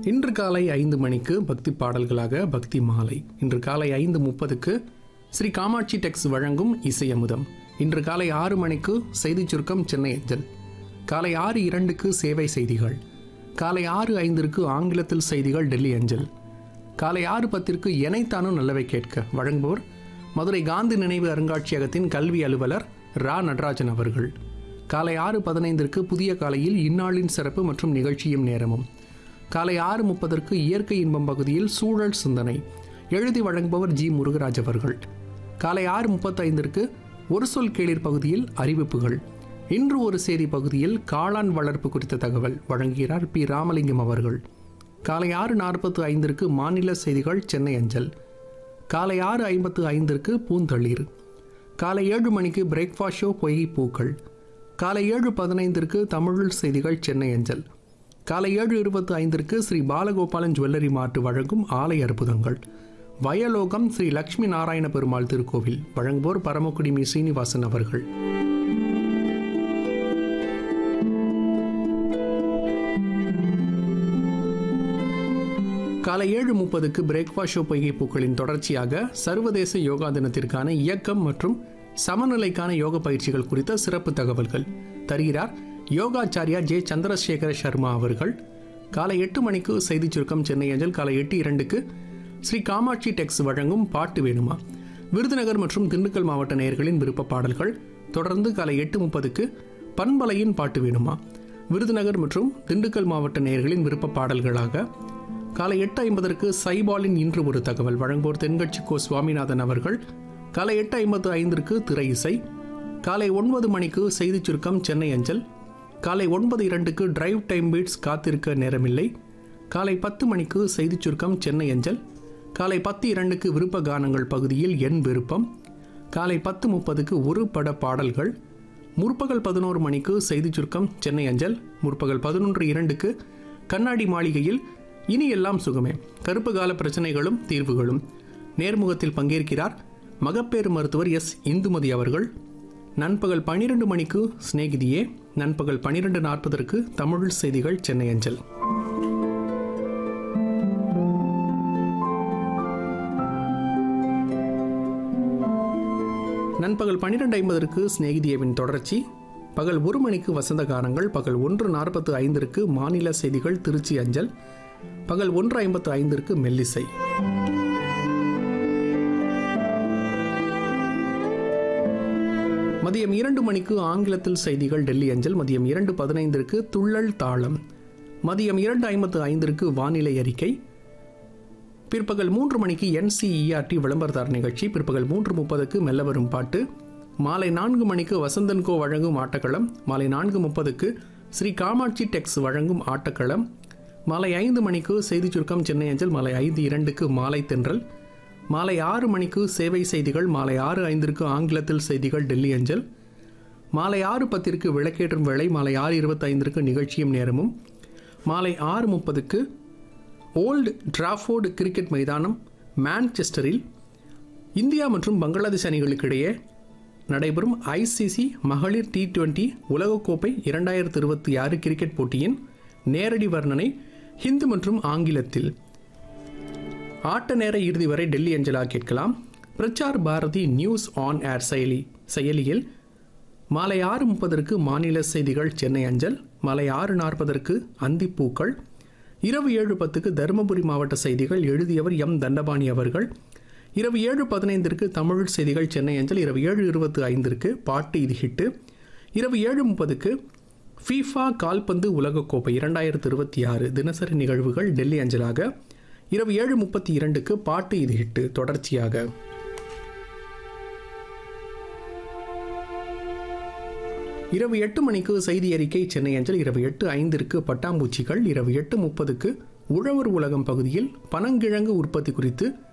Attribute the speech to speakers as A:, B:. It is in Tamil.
A: இன்று காலை ஐந்து மணிக்கு பக்தி பாடல்களாக பக்தி மாலை இன்று காலை ஐந்து முப்பதுக்கு ஸ்ரீ காமாட்சி டெக்ஸ் வழங்கும் இசை அமுதம் இன்று காலை ஆறு மணிக்கு செய்திச் சுருக்கம் சென்னை அஞ்சல் காலை ஆறு இரண்டுக்கு சேவை செய்திகள் காலை ஆறு ஐந்திற்கு ஆங்கிலத்தில் செய்திகள் டெல்லி அஞ்சல் காலை ஆறு பத்திற்கு எனைத்தானும் நல்லவை கேட்க வழங்குவோர் மதுரை காந்தி நினைவு அருங்காட்சியகத்தின் கல்வி அலுவலர் ரா நடராஜன் அவர்கள் காலை ஆறு பதினைந்திற்கு புதிய காலையில் இந்நாளின் சிறப்பு மற்றும் நிகழ்ச்சியும் நேரமும் காலை ஆறு முப்பதற்கு இயற்கை இன்பம் பகுதியில் சூழல் சிந்தனை எழுதி வழங்குபவர் ஜி முருகராஜ் அவர்கள் காலை ஆறு முப்பத்தைந்திற்கு ஒரு சொல் கேளிர் பகுதியில் அறிவிப்புகள் இன்று ஒரு செய்தி பகுதியில் காளான் வளர்ப்பு குறித்த தகவல் வழங்குகிறார் பி ராமலிங்கம் அவர்கள் காலை ஆறு நாற்பத்து ஐந்திற்கு மாநில செய்திகள் சென்னை அஞ்சல் காலை ஆறு ஐம்பத்து ஐந்திற்கு பூந்தளிர் காலை ஏழு மணிக்கு பிரேக்ஃபாஸ்ட் ஷோ பொய்கை பூக்கள் காலை ஏழு பதினைந்திற்கு தமிழ் செய்திகள் சென்னை அஞ்சல் காலை ஏழு இருபத்தி ஐந்திற்கு ஸ்ரீ பாலகோபாலன் ஜுவல்லரி மார்ட் வழங்கும் ஆலய அற்புதங்கள் வயலோகம் ஸ்ரீ லக்ஷ்மி நாராயண பெருமாள் திருக்கோவில் வழங்குவோர் பரமக்குடி மி சீனிவாசன் அவர்கள் காலை ஏழு முப்பதுக்கு பிரேக்ஃபாஸ்ட் ஷோ பொய்கை பூக்களின் தொடர்ச்சியாக சர்வதேச யோகா தினத்திற்கான இயக்கம் மற்றும் சமநிலைக்கான யோக பயிற்சிகள் குறித்த சிறப்பு தகவல்கள் தருகிறார் யோகாச்சாரியா ஜே சந்திரசேகர சர்மா அவர்கள் காலை எட்டு மணிக்கு செய்திச் சுருக்கம் சென்னை அஞ்சல் காலை எட்டு இரண்டுக்கு ஸ்ரீ காமாட்சி டெக்ஸ் வழங்கும் பாட்டு வேணுமா விருதுநகர் மற்றும் திண்டுக்கல் மாவட்ட நேயர்களின் விருப்ப பாடல்கள் தொடர்ந்து காலை எட்டு முப்பதுக்கு பண்பலையின் பாட்டு வேணுமா விருதுநகர் மற்றும் திண்டுக்கல் மாவட்ட நேயர்களின் விருப்ப பாடல்களாக காலை எட்டு ஐம்பதற்கு சைபாலின் இன்று ஒரு தகவல் வழங்குவோர் தென்கட்சி கோ சுவாமிநாதன் அவர்கள் காலை எட்டு ஐம்பத்து ஐந்திற்கு திரை இசை காலை ஒன்பது மணிக்கு செய்திச் சுருக்கம் சென்னை அஞ்சல் காலை ஒன்பது இரண்டுக்கு டிரைவ் டைம் பீட்ஸ் காத்திருக்க நேரமில்லை காலை பத்து மணிக்கு செய்திச் சுருக்கம் சென்னை அஞ்சல் காலை பத்து இரண்டுக்கு விருப்ப கானங்கள் பகுதியில் என் விருப்பம் காலை பத்து முப்பதுக்கு ஒரு பட பாடல்கள் முற்பகல் பதினோரு மணிக்கு செய்திச் சுருக்கம் சென்னை அஞ்சல் முற்பகல் பதினொன்று இரண்டுக்கு கண்ணாடி மாளிகையில் இனி எல்லாம் சுகமே கருப்பு கால பிரச்சனைகளும் தீர்வுகளும் நேர்முகத்தில் பங்கேற்கிறார் மகப்பேறு மருத்துவர் எஸ் இந்துமதி அவர்கள் நண்பகல் பன்னிரண்டு மணிக்கு சிநேகிதியே நண்பகல் பன்னிரண்டு நாற்பதற்கு தமிழ் செய்திகள் சென்னை அஞ்சல் நண்பகல் பன்னிரெண்டு ஐம்பதற்கு சிநேகிதியவின் தொடர்ச்சி பகல் ஒரு மணிக்கு வசந்த கானங்கள் பகல் ஒன்று நாற்பத்து ஐந்திற்கு மாநில செய்திகள் திருச்சி அஞ்சல் பகல் ஒன்று ஐம்பத்து ஐந்திற்கு மெல்லிசை மதியம் இரண்டு மணிக்கு ஆங்கிலத்தில் செய்திகள் டெல்லி அஞ்சல் மதியம் இரண்டு பதினைந்திற்கு துள்ளல் தாளம் மதியம் இரண்டு ஐம்பத்து ஐந்திற்கு வானிலை அறிக்கை பிற்பகல் மூன்று மணிக்கு என்சிஇஆர்டி விளம்பரதார் நிகழ்ச்சி பிற்பகல் மூன்று முப்பதுக்கு மெல்ல வரும் பாட்டு மாலை நான்கு மணிக்கு வசந்தன் கோ வழங்கும் ஆட்டக்களம் மாலை நான்கு முப்பதுக்கு ஸ்ரீ காமாட்சி டெக்ஸ் வழங்கும் ஆட்டக்களம் மாலை ஐந்து மணிக்கு செய்திச் சுருக்கம் சென்னை அஞ்சல் மாலை ஐந்து இரண்டுக்கு மாலை தென்றல் மாலை ஆறு மணிக்கு சேவை செய்திகள் மாலை ஆறு ஐந்திற்கு ஆங்கிலத்தில் செய்திகள் டெல்லி அஞ்சல் மாலை ஆறு பத்திற்கு விளக்கேற்றும் வேளை மாலை ஆறு இருபத்தைந்திற்கு நிகழ்ச்சியும் நேரமும் மாலை ஆறு முப்பதுக்கு ஓல்டு டிராஃபோர்டு கிரிக்கெட் மைதானம் மான்செஸ்டரில் இந்தியா மற்றும் பங்களாதேஷ் அணிகளுக்கிடையே நடைபெறும் ஐசிசி மகளிர் டி டுவெண்டி உலகக்கோப்பை இரண்டாயிரத்தி இருபத்தி ஆறு கிரிக்கெட் போட்டியின் நேரடி வர்ணனை ஹிந்தி மற்றும் ஆங்கிலத்தில் ஆட்ட நேர இறுதி வரை டெல்லி அஞ்சலா கேட்கலாம் Prasar Bharati news on air செயலி செயலியில் மாலை ஆறு முப்பதற்கு மாநில செய்திகள் சென்னை அஞ்சல் மாலை ஆறு நாற்பதற்கு அந்திப்பூக்கள் இரவு ஏழு பத்துக்கு தருமபுரி மாவட்ட செய்திகள் எழுதியவர் எம் தண்டபாணி அவர்கள் இரவு ஏழு பதினைந்திற்கு தமிழ் செய்திகள் சென்னை அஞ்சல் இரவு ஏழு இருபத்து ஐந்திற்கு பாட்டு இது ஹிட்டு இரவு ஏழு முப்பதுக்கு ஃபீஃபா கால்பந்து உலகக்கோப்பை இரண்டாயிரத்து இருபத்தி ஆறு தினசரி நிகழ்வுகள் டெல்லி அஞ்சலாக இரவு ஏழு முப்பத்தி இரண்டுக்கு பாட்டு இது ஹிட்டு தொடர்ச்சியாக இரவு எட்டு மணிக்கு செய்தி அறிக்கை சென்னை அஞ்சல் இரவு எட்டு ஐந்திற்கு பட்டாம்பூச்சிகள் இரவு எட்டு முப்பதுக்கு உழவர் உலகம் பகுதியில் பனங்கிழங்கு உற்பத்தி குறித்து